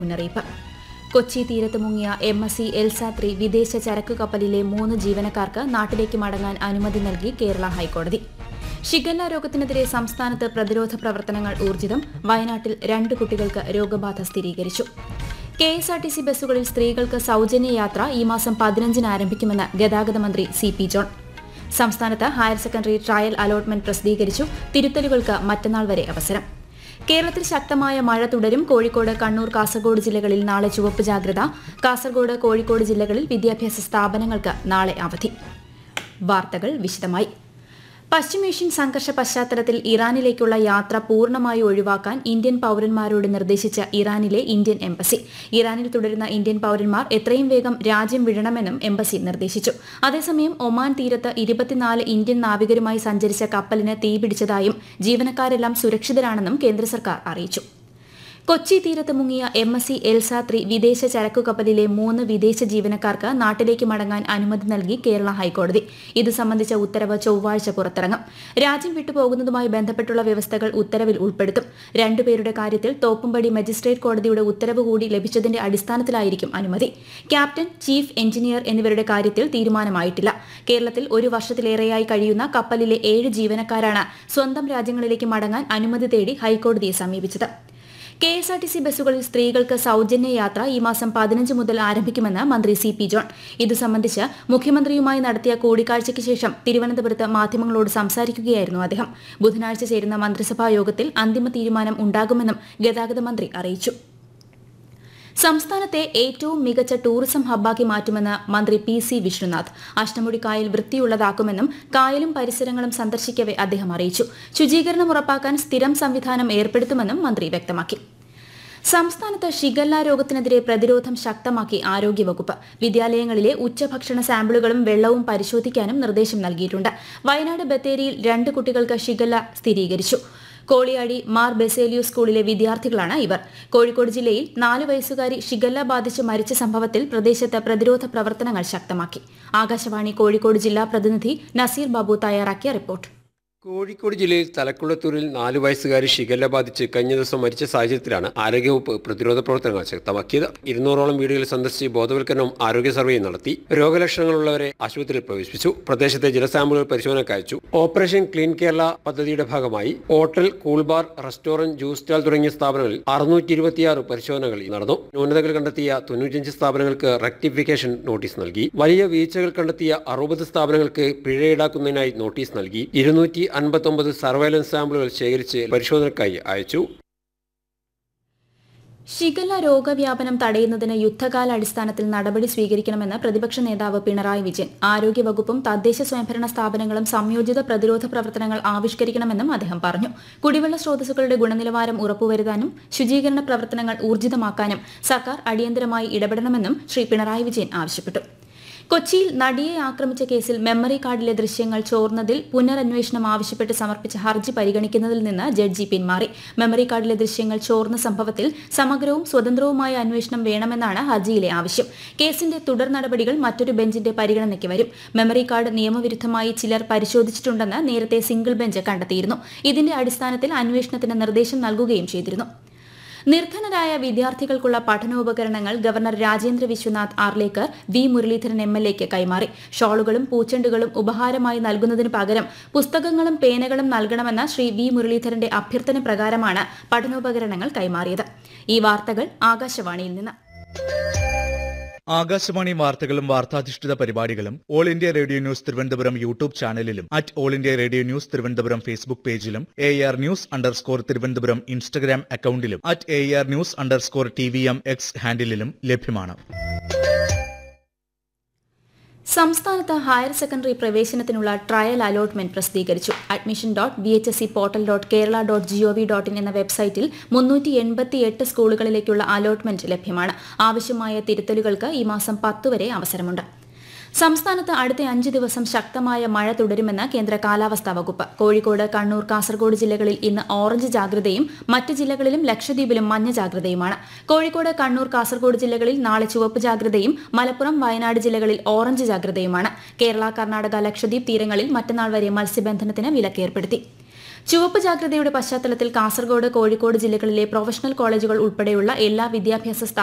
മുന്നറിയിപ്പ് കൊച്ചി തീരത്ത് മുങ്ങിയ എം എസ് സി എൽസാത്രി വിദേശ ചരക്കു കപ്പലിലെ മൂന്ന് ജീവനക്കാർക്ക് നാട്ടിലേക്ക് മടങ്ങാൻ അനുമതി നൽകി കേരള ഹൈക്കോടതി ഷിഗല്ല രോഗത്തിനെതിരെ സംസ്ഥാനത്ത് പ്രതിരോധ പ്രവർത്തനങ്ങൾ ഊർജിതം വയനാട്ടിൽ രണ്ട് കുട്ടികൾക്ക് രോഗബാധ സ്ഥിരീകരിച്ചു K S R T C ബസ്സുകളിൽ സ്ത്രീകൾക്ക് സൌജന്യ യാത്ര ഈ മാസം പതിനഞ്ചിന് ആരംഭിക്കുമെന്ന് ഗതാഗത മന്ത്രി സി പി ജോൺ സംസ്ഥാനത്ത് ഹയർ സെക്കൻഡറി ട്രയൽ അലോട്ട്മെന്റ് പ്രസിദ്ധീകരിച്ചു തിരുത്തലുകൾക്ക് മറ്റന്നാൾ വരെ അവസരം കേരളത്തിൽ ശക്തമായ മഴ തുടരും കോഴിക്കോട് കണ്ണൂർ കാസർഗോഡ് ജില്ലകളിൽ നാളെ ചുവപ്പ് ജാഗ്രത കാസർഗോഡ് കോഴിക്കോട് ജില്ലകളിൽ വിദ്യാഭ്യാസ സ്ഥാപനങ്ങൾക്ക് നാളെ അവധി വാർത്തകൾ വിശദമായി പശ്ചിമേഷ്യൻ സംഘർഷ പശ്ചാത്തലത്തിൽ ഇറാനിലേക്കുള്ള യാത്ര പൂർണ്ണമായി ഒഴിവാക്കാൻ ഇന്ത്യൻ പൌരന്മാരോട് നിർദ്ദേശിച്ച ഇറാനിലെ ഇന്ത്യൻ എംബസി ഇറാനിൽ തുടരുന്ന ഇന്ത്യൻ പൌരന്മാർ എത്രയും വേഗം രാജ്യം വിടണമെന്നും എംബസി നിർദ്ദേശിച്ചു അതേസമയം ഒമാൻ തീരത്ത് ഇരുപത്തിനാല് ഇന്ത്യൻ നാവികരുമായി സഞ്ചരിച്ച കപ്പലിന് തീപിടിച്ചതായും ജീവനക്കാരെല്ലാം സുരക്ഷിതരാണെന്നും കേന്ദ്ര സർക്കാർ അറിയിച്ചു കൊച്ചി തീരത്ത് മുങ്ങിയ എം എസ് സി എൽസാത്രി വിദേശ ചരക്കു കപ്പലിലെ മൂന്ന് വിദേശ ജീവനക്കാർക്ക് നാട്ടിലേക്ക് മടങ്ങാൻ അനുമതി നൽകി കേരള ഹൈക്കോടതി ഇത് സംബന്ധിച്ച ഉത്തരവ് ചൊവ്വാഴ്ച പുറത്തിറങ്ങും രാജ്യം വിട്ടുപോകുന്നതുമായി ബന്ധപ്പെട്ടുള്ള വ്യവസ്ഥകൾ ഉത്തരവിൽ ഉൾപ്പെടുത്തും രണ്ടുപേരുടെ കാര്യത്തിൽ തോപ്പുംപടി മജിസ്ട്രേറ്റ് കോടതിയുടെ ഉത്തരവ് കൂടി ലഭിച്ചതിന്റെ അടിസ്ഥാനത്തിലായിരിക്കും അനുമതി ക്യാപ്റ്റൻ ചീഫ് എഞ്ചിനീയർ എന്നിവരുടെ കാര്യത്തിൽ തീരുമാനമായിട്ടില്ല കേരളത്തിൽ ഒരു വർഷത്തിലേറെയായി കഴിയുന്ന കപ്പലിലെ ഏഴ് ജീവനക്കാരാണ് സ്വന്തം രാജ്യങ്ങളിലേക്ക് മടങ്ങാൻ അനുമതി തേടി ഹൈക്കോടതിയെ സമീപിച്ചത് K S R T C ബസ്സുകളിൽ സ്ത്രീകൾക്ക് സൌജന്യ യാത്ര ഈ മാസം പതിനഞ്ച് മുതൽ ആരംഭിക്കുമെന്ന് മന്ത്രി സി പി ജോൺ ഇത് സംബന്ധിച്ച് മുഖ്യമന്ത്രിയുമായി നടത്തിയ കൂടിക്കാഴ്ചയ്ക്ക് ശേഷം തിരുവനന്തപുരത്ത് മാധ്യമങ്ങളോട് സംസാരിക്കുകയായിരുന്നു അദ്ദേഹം ബുധനാഴ്ച ചേരുന്ന മന്ത്രിസഭാ യോഗത്തിൽ അന്തിമ തീരുമാനം ഉണ്ടാകുമെന്നും ഗതാഗത മന്ത്രി അറിയിച്ചു സംസ്ഥാനത്തെ ഏറ്റവും മികച്ച ടൂറിസം ഹബ്ബാക്കി മാറ്റുമെന്ന് മന്ത്രി പി സി വിഷ്ണുനാഥ് അഷ്ടമുടി കായൽ വൃത്തിയുള്ളതാക്കുമെന്നും കായലും പരിസരങ്ങളും സന്ദർശിക്കവെ അദ്ദേഹം അറിയിച്ചു ശുചീകരണം ഉറപ്പാക്കാൻ സ്ഥിരം സംവിധാനം ഏർപ്പെടുത്തുമെന്നും മന്ത്രി വ്യക്തമാക്കി സംസ്ഥാനത്ത് ഷിഗല്ല രോഗത്തിനെതിരെ പ്രതിരോധം ശക്തമാക്കി ആരോഗ്യവകുപ്പ് വിദ്യാലയങ്ങളിലെ ഉച്ചഭക്ഷണ സാമ്പിളുകളും വെള്ളവും പരിശോധിക്കാനും നിർദ്ദേശം നൽകിയിട്ടുണ്ട് വയനാട് ബത്തേരിയിൽ രണ്ട് കുട്ടികൾക്ക് ഷിഗല്ല സ്ഥിരീകരിച്ചു കോളിയാടി മാർ ബെസേലിയോ സ്കൂളിലെ വിദ്യാർത്ഥികളാണ് ഇവർ കോഴിക്കോട് ജില്ലയിൽ നാല് വയസ്സുകാരി ഷിഗല്ല ബാധിച്ച് മരിച്ച സംഭവത്തിൽ പ്രദേശത്ത് പ്രതിരോധ പ്രവർത്തനങ്ങൾ ശക്തമാക്കി ആകാശവാണി കോഴിക്കോട് ജില്ലാ പ്രതിനിധി നസീർ ബാബു തയ്യാറാക്കിയ റിപ്പോർട്ട് കോഴിക്കോട് ജില്ലയിൽ തലക്കുളത്തൂരിൽ നാലു വയസ്സുകാരി ഷിഗല്ല ബാധിച്ച് കഴിഞ്ഞ ദിവസം മരിച്ച സാഹചര്യത്തിലാണ് ആരോഗ്യവകുപ്പ് പ്രതിരോധ പ്രവർത്തനങ്ങൾ ശക്തമാക്കിയത് ഇരുന്നൂറോളം വീടുകൾ സന്ദർശിച്ച് ബോധവൽക്കരണവും ആരോഗ്യ സർവേയും നടത്തി രോഗലക്ഷണങ്ങളുള്ളവരെ ആശുപത്രിയിൽ പ്രവേശിപ്പിച്ചു പ്രദേശത്തെ ജലസാമ്പിളുകൾ പരിശോധനയ്ക്ക് അയച്ചു ഓപ്പറേഷൻ ക്ലീൻ കേരള പദ്ധതിയുടെ ഭാഗമായി hotel cool bar restaurant juice stall തുടങ്ങിയ സ്ഥാപനങ്ങളിൽ അറുന്നൂറ്റി ഇരുപത്തിയാറ് പരിശോധനകൾ നടന്നു ന്യൂനതകൾ കണ്ടെത്തിയ തൊണ്ണൂറ്റിയഞ്ച് സ്ഥാപനങ്ങൾക്ക് റെക്ടിഫിക്കേഷൻ നോട്ടീസ് നൽകി വലിയ വീഴ്ചകൾ കണ്ടെത്തിയ അറുപത് സ്ഥാപനങ്ങൾക്ക് പിഴ ഈടാക്കുന്നതിനായി നോട്ടീസ് നൽകി ഇരുന്നൂറ്റി അൻപത്തൊമ്പത് സർവൈലൻസ് സാമ്പിളുകൾ ശേഖരിച്ച് പരിശോധനയ്ക്കായി അയച്ചു ഷിഗല്ല രോഗവ്യാപനം തടയുന്നതിന് യുദ്ധകാലാടിസ്ഥാനത്തിൽ നടപടി സ്വീകരിക്കണമെന്ന് പ്രതിപക്ഷ നേതാവ് പിണറായി വിജയൻ ആരോഗ്യവകുപ്പും തദ്ദേശ സ്വയംഭരണ സ്ഥാപനങ്ങളും സംയോജിത പ്രതിരോധ പ്രവർത്തനങ്ങൾ ആവിഷ്കരിക്കണമെന്നും അദ്ദേഹം പറഞ്ഞു കുടിവെള്ള സ്രോതസ്സുകളുടെ ഗുണനിലവാരം ഉറപ്പുവരുത്താനും ശുചീകരണ പ്രവർത്തനങ്ങൾ ഊർജിതമാക്കാനും സർക്കാർ അടിയന്തരമായി ഇടപെടണമെന്നും ശ്രീ പിണറായി വിജയൻ ആവശ്യപ്പെട്ടു കൊച്ചിയിൽ നടിയെ ആക്രമിച്ച കേസിൽ മെമ്മറി കാർഡിലെ ദൃശ്യങ്ങൾ ചോർന്നതിൽ പുനരന്വേഷണം ആവശ്യപ്പെട്ട് സമർപ്പിച്ച ഹർജി പരിഗണിക്കുന്നതിൽ നിന്ന് ജഡ്ജി പിന്മാറി മെമ്മറി കാർഡിലെ ദൃശ്യങ്ങൾ ചോർന്ന സംഭവത്തിൽ സമഗ്രവും സ്വതന്ത്രവുമായ അന്വേഷണം വേണമെന്നാണ് ഹർജിയിലെ ആവശ്യം കേസിന്റെ തുടർ നടപടികൾ മറ്റൊരു ബെഞ്ചിന്റെ പരിഗണനയ്ക്ക് വരും മെമ്മറി കാർഡ് നിയമവിരുദ്ധമായി ചിലർ പരിശോധിച്ചിട്ടുണ്ടെന്ന് നേരത്തെ സിംഗിൾ ബെഞ്ച് കണ്ടെത്തിയിരുന്നു ഇതിന്റെ അടിസ്ഥാനത്തിൽ അന്വേഷണത്തിന് നിർദ്ദേശം നൽകുകയും ചെയ്തിരുന്നു നിർധനരായ വിദ്യാർത്ഥികൾക്കുള്ള പഠനോപകരണങ്ങൾ governor Rajendra Vishwanath Arlekar V Muraleedharan M L എക്ക് കൈമാറി ഷോളുകളും പൂച്ചെണ്ടുകളും ഉപഹാരമായി നൽകുന്നതിന് പകരം പുസ്തകങ്ങളും പേനകളും നൽകണമെന്ന ശ്രീ വി മുരളീധരന്റെ അഭ്യർത്ഥന പ്രകാരമാണ് പഠനോപകരണങ്ങൾ കൈമാറിയത് ഈ വാർത്തകൾ ആകാശവാണിയിൽ നിന്ന് ആകാശവാണി വാർത്തകളും വാർത്താധിഷ്ഠിത പരിപാടികളും all India radio news Thiruvananthapuram YouTube ചാനലിലും at all India radio news Thiruvananthapuram Facebook പേജിലും A R news underscore Thiruvananthapuram Instagram അക്കൌണ്ടിലും at A R news underscore T V M X ഹാൻഡിലും ലഭ്യമാണ് സംസ്ഥാനത്ത് ഹയർ സെക്കൻഡറി പ്രവേശനത്തിനുള്ള ട്രയൽ അലോട്ട്മെന്റ് പ്രസിദ്ധീകരിച്ചു admission dot B H S C portal dot Kerala dot G O V dot in എന്ന വെബ്സൈറ്റിൽ മുന്നൂറ്റി എൺപത്തിയെട്ട് സ്കൂളുകളിലേക്കുള്ള അലോട്ട്മെന്റ് ലഭ്യമാണ് ആവശ്യമായ തിരുത്തലുകൾക്ക് ഈ മാസം പത്ത് വരെ അവസരമുണ്ട് സംസ്ഥാനത്ത് അടുത്ത അഞ്ച് ദിവസം ശക്തമായ മഴ തുടരുമെന്ന് കേന്ദ്ര കാലാവസ്ഥാ വകുപ്പ് കോഴിക്കോട് കണ്ണൂർ കാസർഗോഡ് ജില്ലകളിൽ ഇന്ന് ഓറഞ്ച് ജാഗ്രതയും മറ്റ് ജില്ലകളിലും ലക്ഷദ്വീപിലും മഞ്ഞ ജാഗ്രതയുമാണ് കോഴിക്കോട് കണ്ണൂർ കാസർഗോഡ് ജില്ലകളിൽ നാളെ ചുവപ്പ് ജാഗ്രതയും മലപ്പുറം വയനാട് ജില്ലകളിൽ ഓറഞ്ച് ജാഗ്രതയുമാണ് കേരള കർണാടക ലക്ഷദ്വീപ് തീരങ്ങളിൽ മറ്റന്നാൾ വരെ മത്സ്യബന്ധനത്തിന് വിലക്കേർപ്പെടുത്തി ചുവപ്പ് ജാഗ്രതയുടെ പശ്ചാത്തലത്തിൽ കാസർഗോഡ് കോഴിക്കോട് ജില്ലകളിലെ പ്രൊഫഷണൽ കോളേജുകൾ ഉൾപ്പെടെയുള്ള എല്ലാ വിദ്യാഭ്യാസ